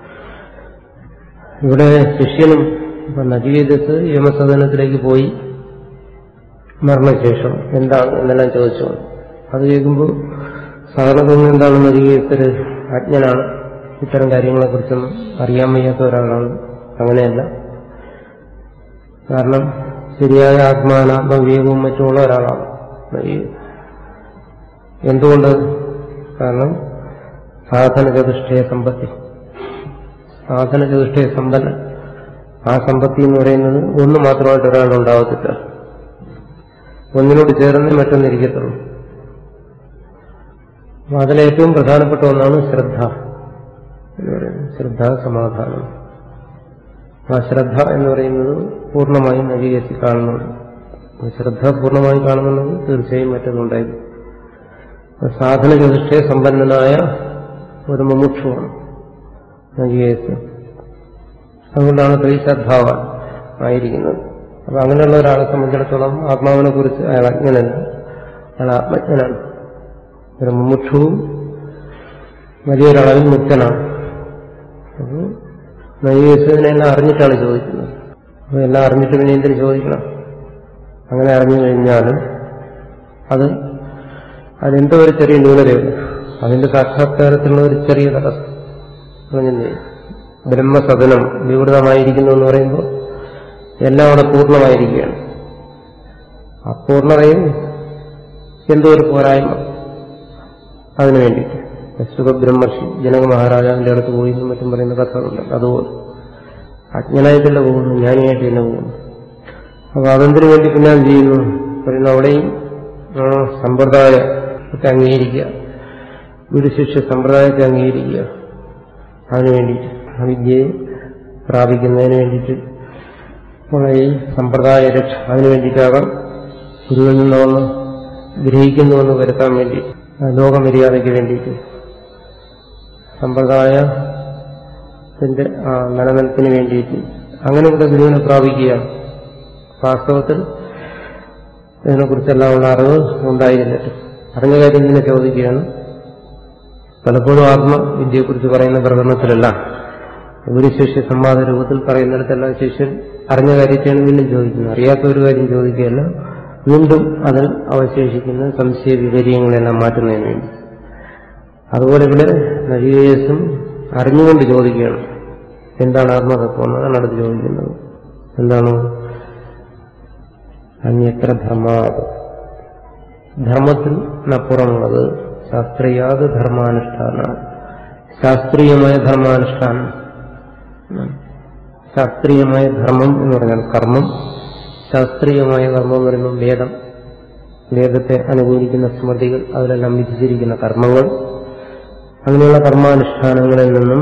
ഇവിടെ ശിഷ്യനും ഇപ്പൊ നചികേതസ് യമസദനത്തിലേക്ക് പോയി മരണശേഷം എന്താണ് എന്നെല്ലാം ചോദിച്ചു അത് കേൾക്കുമ്പോൾ സാധാരണ എന്താണ് നചികേതര് അജ്ഞനാണ് ഇത്തരം കാര്യങ്ങളെക്കുറിച്ചൊന്നും അറിയാൻ വയ്യാത്ത ഒരാളാണ് അങ്ങനെയല്ല കാരണം ശരിയായ ആത്മാനാത്മവിവേകവും മറ്റുമുള്ള ഒരാളാണ് എന്തുകൊണ്ട് കാരണം സാധന ചതുഷ്ടയ സമ്പത്തി സാധന ചതുഷ്ടയ സമ്പന്ന ആ സമ്പത്തി എന്ന് പറയുന്നത് ഒന്ന് മാത്രമായിട്ട് ഒരാളുടെ ഉണ്ടാവത്തില്ല ഒന്നിനോട് ചേർന്നേ മറ്റൊന്നിരിക്കത്തുള്ളൂ അപ്പൊ അതിലേറ്റവും പ്രധാനപ്പെട്ട ഒന്നാണ് ശ്രദ്ധ എന്ന് പറയുന്നത് ശ്രദ്ധ സമാധാനം ആ ശ്രദ്ധ എന്ന് പറയുന്നത് പൂർണ്ണമായും നവീകരിച്ച് കാണുന്നുണ്ട് ശ്രദ്ധ പൂർണ്ണമായും കാണുന്നുണ്ടെങ്കിൽ തീർച്ചയായും മറ്റൊന്നുണ്ടായിരുന്നു സാധന ചതുഷ്ടയെ സമ്പന്നനായ ഒരു മുമുക്ഷുവാണ് നവീകരിച്ച് അതുകൊണ്ടാണ് ത്രീശ്രദ്ധാവാൻ ആയിരിക്കുന്നത് അപ്പൊ അങ്ങനെയുള്ള ഒരാളെ സംബന്ധിച്ചിടത്തോളം ആത്മാവിനെ കുറിച്ച് അയാൾ അജ്ഞനല്ല അയാൾ ആത്മജ്ഞനാണ് ഒരു മുമുക്ഷുവും വലിയൊരളവിൽ മുക്തനാണ് അപ്പോൾ നൈവേശ്വരനെല്ലാം അറിഞ്ഞിട്ടാണ് ചോദിക്കുന്നത് അപ്പോൾ എല്ലാം അറിഞ്ഞിട്ട് പിന്നെ എന്തിനു ചോദിക്കണം അങ്ങനെ അറിഞ്ഞു കഴിഞ്ഞാലും അത് അതെന്തോ ഒരു ചെറിയ ന്യൂനതയുണ്ട് അതിന്റെ സാക്ഷാത്കാരത്തിലുള്ള ഒരു ചെറിയ തടസ്സം പറഞ്ഞില്ലേ ബ്രഹ്മസദനം വിവൃതമായിരിക്കുന്നു എന്ന് പറയുമ്പോൾ എല്ലാം അവിടെ പൂർണ്ണമായിരിക്കുകയാണ് അപൂർണതയും എന്തോ ഒരു പോരായ്മ അതിനു വേണ്ടിയിട്ട് സുഖബ്രഹ്മർഷി ജനക മഹാരാജാവിന്റെ അടുത്ത് പോയി എന്നും മറ്റും പറയുന്ന കഥകളുണ്ട് അതുപോലെ അജ്ഞനായിട്ടല്ല പോകുന്നു ജ്ഞാനിയായിട്ട് തന്നെ പോകുന്നു അപ്പൊ അതെന്തിനു വേണ്ടി പിന്നെ അത് ചെയ്യുന്നു പറയുന്നു അവിടെയും സമ്പ്രദായത്തെ അംഗീകരിക്കുക ഗുരുശിഷ്യ സമ്പ്രദായത്തെ അംഗീകരിക്കുക അതിനു വേണ്ടിയിട്ട് ആ വിദ്യയെ പ്രാപിക്കുന്നതിന് വേണ്ടിയിട്ട് ഉള്ള ഈ സമ്പ്രദായ രക്ഷ അതിനു വേണ്ടിയിട്ടാകാം ഗുരുവിൽ നിന്നൊന്ന് ഗ്രഹിക്കുന്നുവെന്ന് വരുത്താൻ വേണ്ടി ലോകമര്യാദയ്ക്ക് വേണ്ടിയിട്ട് സമ്പ്രദായത്തിന്റെ ആ നിലനിൽപ്പിന് വേണ്ടിയിട്ട് അങ്ങനെ ഇവിടെ ഗുരുവിനെ പ്രാപിക്കുകയാണ് വാസ്തവത്തിൽ ഇതിനെക്കുറിച്ചെല്ലാം ഉള്ള അറിവ് ഉണ്ടായിരുന്നിട്ട് അറിഞ്ഞ കാര്യം തന്നെ ചോദിക്കുകയാണ് പലപ്പോഴും ആത്മവിദ്യയെക്കുറിച്ച് പറയുന്ന പ്രകടനത്തിലെല്ലാം ഒരു ശിഷ്യ സംവാദ രൂപത്തിൽ പറയുന്നിടത്തെല്ലാം ശിഷ്യൻ അറിഞ്ഞ കാര്യത്തെയാണ് വീണ്ടും ചോദിക്കുന്നത് അറിയാത്ത ഒരു കാര്യം ചോദിക്കുകയല്ല വീണ്ടും അതിൽ അവശേഷിക്കുന്ന സംശയ വിപര്യങ്ങളെല്ലാം മാറ്റുന്നതിന് വേണ്ടി അതുപോലെ ഇവിടെ നരിയേസും അറിഞ്ഞുകൊണ്ട് ചോദിക്കുകയാണ് എന്താണ് ആത്മതത്വം എന്നാണ് അടുത്ത് ചോദിക്കുന്നത് എന്താണ് അന്യത്ര ധർമാത് ധർമ്മത്തിൽ അപ്പുറമുള്ളത് ശാസ്ത്രീയാത് ധർമാനുഷ്ഠാന ശാസ്ത്രീയമായ ധർമാനുഷ്ഠാനം ശാസ്ത്രീയമായ ധർമ്മം എന്ന് പറഞ്ഞാൽ കർമ്മം ശാസ്ത്രീയമായ കർമ്മം എന്ന് പറയുമ്പോൾ വേദം വേദത്തെ അനുകൂലിക്കുന്ന സ്മൃതികൾ അതിലെല്ലാം വിധിച്ചിരിക്കുന്ന കർമ്മങ്ങൾ അങ്ങനെയുള്ള കർമാനുഷ്ഠാനങ്ങളിൽ നിന്നും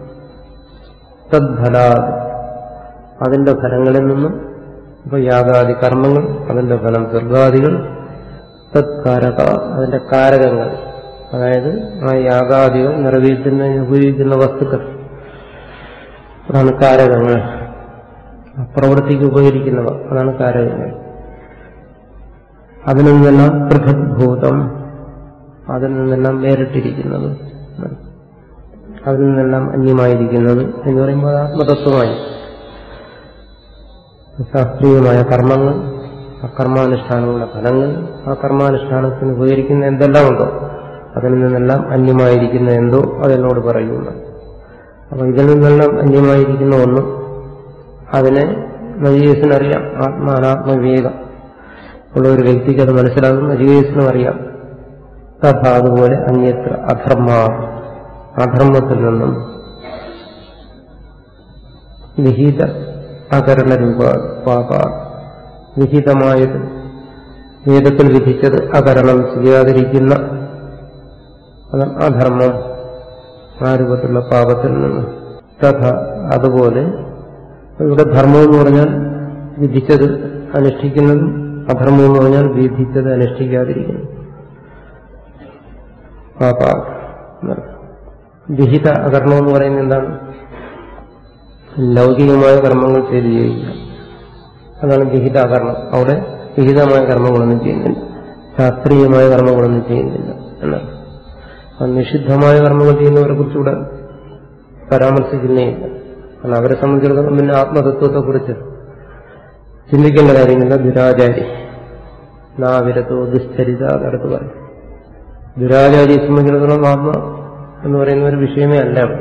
തദ്ഫലാ അതിന്റെ ഫലങ്ങളിൽ നിന്നും ഇപ്പൊ യാഗാദി കർമ്മങ്ങൾ അതിന്റെ ഫലം സ്വർഗാദികൾ തത്കാരക അതിന്റെ കാരകങ്ങൾ അതായത് ആ യാഗാദികൾ നിറവേറ്റുന്നതിന് ഉപയോഗിക്കുന്ന വസ്തുക്കൾ അതാണ് കാരകങ്ങൾ പ്രവൃത്തിക്ക് ഉപകരിക്കുന്നവ അതാണ് കാരകങ്ങൾ അതിൽ നിന്നെല്ലാം പൃഥക്ഭൂതം അതിൽ നിന്നെല്ലാം വേറിട്ടിരിക്കുന്നത് അതിൽ നിന്നെല്ലാം അന്യമായിരിക്കുന്നത് എന്ന് പറയുമ്പോൾ അത് ആത്മതത്വമായി ശാസ്ത്രീയമായ കർമ്മങ്ങൾ ആ കർമാനുഷ്ഠാനങ്ങളുടെ ഫലങ്ങൾ ആ കർമാനുഷ്ഠാനത്തിന് ഉപകരിക്കുന്ന എന്തെല്ലാം ഉണ്ടോ അതിൽ നിന്നെല്ലാം അന്യമായിരിക്കുന്ന എന്തോ അതെന്നോട് പറയുന്നു അപ്പൊ ഇതിൽ നിന്നെല്ലാം അന്യമായിരിക്കുന്ന ഒന്ന് അതിനെ നജീവസിനറിയാം ആത്മാനാത്മവിവേകം ഉള്ള ഒരു വ്യക്തിക്ക് അത് മനസ്സിലാകും നജീവസിനും അറിയാം തഥാ അതുപോലെ അന്യത്ര അധർമ്മ അധർമ്മത്തിൽ നിന്നും വിഹിത അകരണ രൂപ പാപ വിഹിതമായത് വേദത്തിൽ വിധിച്ചത് അകരണം ചെയ്യാതിരിക്കുന്ന അതാണ് അധർമ്മം ആ രൂപത്തിലുള്ള പാപത്തിൽ നിന്ന് തഥ അതുപോലെ ഇവിടെ ധർമ്മം എന്ന് പറഞ്ഞാൽ വിധിച്ചത് അനുഷ്ഠിക്കുന്നതും അധർമ്മം എന്ന് പറഞ്ഞാൽ വിധിച്ചത് അനുഷ്ഠിക്കാതിരിക്കുന്നു പാപ വിഹിത അകർണം എന്ന് പറയുന്നത് എന്താണ് ലൗകികമായ കർമ്മങ്ങൾ ചെയ്ത് ചെയ്യുക അതാണ് വിഹിത അകർണം അവിടെ വിഹിതമായ കർമ്മങ്ങളൊന്നും ചെയ്യുന്നില്ല ശാസ്ത്രീയമായ കർമ്മങ്ങളൊന്നും ചെയ്യുന്നില്ല എന്നാണ് അത് നിഷിദ്ധമായ കർമ്മങ്ങൾ ചെയ്യുന്നവരെ കുറിച്ചുകൂടെ പരാമർശിക്കുന്നേയില്ല കാരണം അവരെ സംബന്ധിച്ചിടത്തോളം പിന്നെ ആത്മതത്വത്തെക്കുറിച്ച് ചിന്തിക്കേണ്ട കാര്യമില്ല ദുരാചാരി നാവിരത്തോ ദുശ്ചരിത അതടുത്ത് പറയും ദുരാചാരിയെ സംബന്ധിച്ചിടത്തോളം ആത്മ എന്ന് പറയുന്ന ഒരു വിഷയമേ അല്ല അവിടെ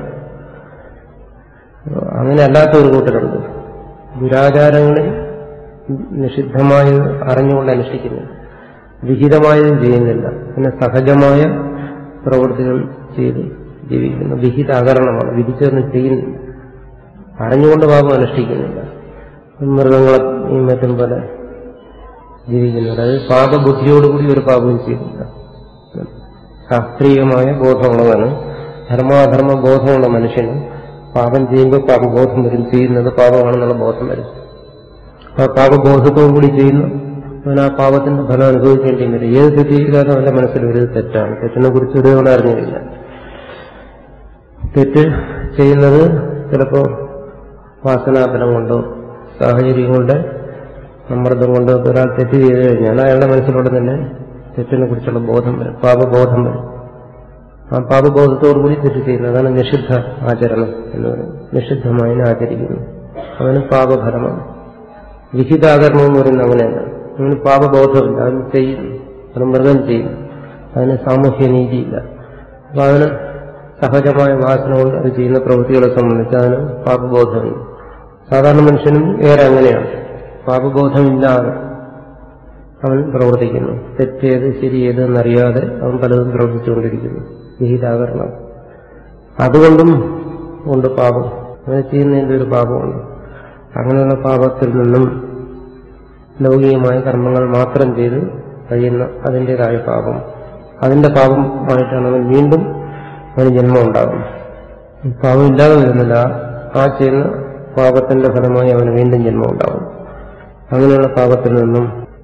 അങ്ങനെ അല്ലാത്ത ഒരു കൂട്ടരുണ്ട് ദുരാചാരങ്ങളിൽ നിഷിദ്ധമായത് അറിഞ്ഞുകൊണ്ട് അനുഷ്ഠിക്കുന്നില്ല വിഹിതമായതും ചെയ്യുന്നില്ല പിന്നെ സഹജമായ പ്രവൃത്തികൾ ചെയ്ത് ജീവിക്കുന്നു വിഹിത അകരണമാണ് വിധിച്ചതൊന്നും ചെയ്യുന്നില്ല അറിഞ്ഞുകൊണ്ട് പാപം അനുഷ്ഠിക്കുന്നില്ല മൃഗങ്ങളെയും മറ്റും പോലെ ജീവിക്കുന്നുണ്ട് അത് പാപബുദ്ധിയോടുകൂടി ഒരു പാപവും ചെയ്യുന്നില്ല ശാസ്ത്രീയമായ ബോധമുള്ളതാണ് ധർമാധർമ്മ ബോധമുള്ള മനുഷ്യന് പാപം ചെയ്യുമ്പോൾ പാപബോധം വരും ചെയ്യുന്നത് പാപമാണെന്നുള്ള ബോധം വരും ആ പാപബോധത്തോടുകൂടി ചെയ്യുന്നു അവൻ ആ പാപത്തിന്റെ ഫലം അനുഭവിക്കേണ്ടി വരും ഏത് തെറ്റ് ചെയ്താലും അവന്റെ മനസ്സിൽ ഒരു തെറ്റാണ് തെറ്റിനെ കുറിച്ച് ഒരു തവണ അറിഞ്ഞില്ല തെറ്റ് ചെയ്യുന്നത് ചിലപ്പോ വാസനാഫലം കൊണ്ടോ സാഹചര്യം കൊണ്ട് സമ്മർദ്ദം കൊണ്ടോ ഒരാൾ തെറ്റ് ചെയ്തു കഴിഞ്ഞാൽ അയാളുടെ മനസ്സിലൂടെ തന്നെ തെറ്റിനെ കുറിച്ചുള്ള ബോധം വരും പാപബോധം വരും ആ പാപബോധത്തോടുകൂടി തെറ്റ് ചെയ്യുന്നത് അതാണ് നിഷിദ്ധ ആചരണം എന്ന് പറയുന്നത് നിഷിദ്ധമായി ആചരിക്കുന്നു അവന് പാപഫലമാണ് വിഹിതാകരണം എന്ന് പറയുന്നത് അങ്ങനെയല്ല അവന് പാപബോധമില്ല അവൻ ചെയ്യുന്നു അത് മൃഗം ചെയ്യുന്നു അതിന് സാമൂഹ്യ നീതിയില്ല അപ്പൊ അവന് സഹജമായ വാസന കൊണ്ട് അത് ചെയ്യുന്ന പ്രവൃത്തികളെ സംബന്ധിച്ച് അതിന് പാപബോധമില്ല സാധാരണ മനുഷ്യനും ഏറെ അങ്ങനെയാണ് പാപബോധമില്ലാതെ അവൻ പ്രവർത്തിക്കുന്നു തെറ്റേത് ശരിയേത് എന്നറിയാതെ അവൻ പലതും പ്രവർത്തിച്ചുകൊണ്ടിരിക്കുന്നു വിഹിതാകരണം അതുകൊണ്ടും ഉണ്ട് പാപം അങ്ങനെ ചെയ്യുന്നതിന്റെ ഒരു പാപമുണ്ട് അങ്ങനെയുള്ള പാപത്തിൽ നിന്നും ലൗകികമായ കർമ്മങ്ങൾ മാത്രം ചെയ്ത് കഴിയുന്ന അതിൻ്റെതായ പാപം അതിന്റെ പാപമായിട്ടാണ് അവൻ വീണ്ടും അവന് ജന്മം ഉണ്ടാകുന്നത് പാപം ഇല്ലാതെ വരുന്നില്ല ആ ചെയ്യുന്ന പാപത്തിന്റെ ഫലമായി അവന് വീണ്ടും ജന്മം ഉണ്ടാകും അങ്ങനെയുള്ള പാപത്തിൽ നിന്നും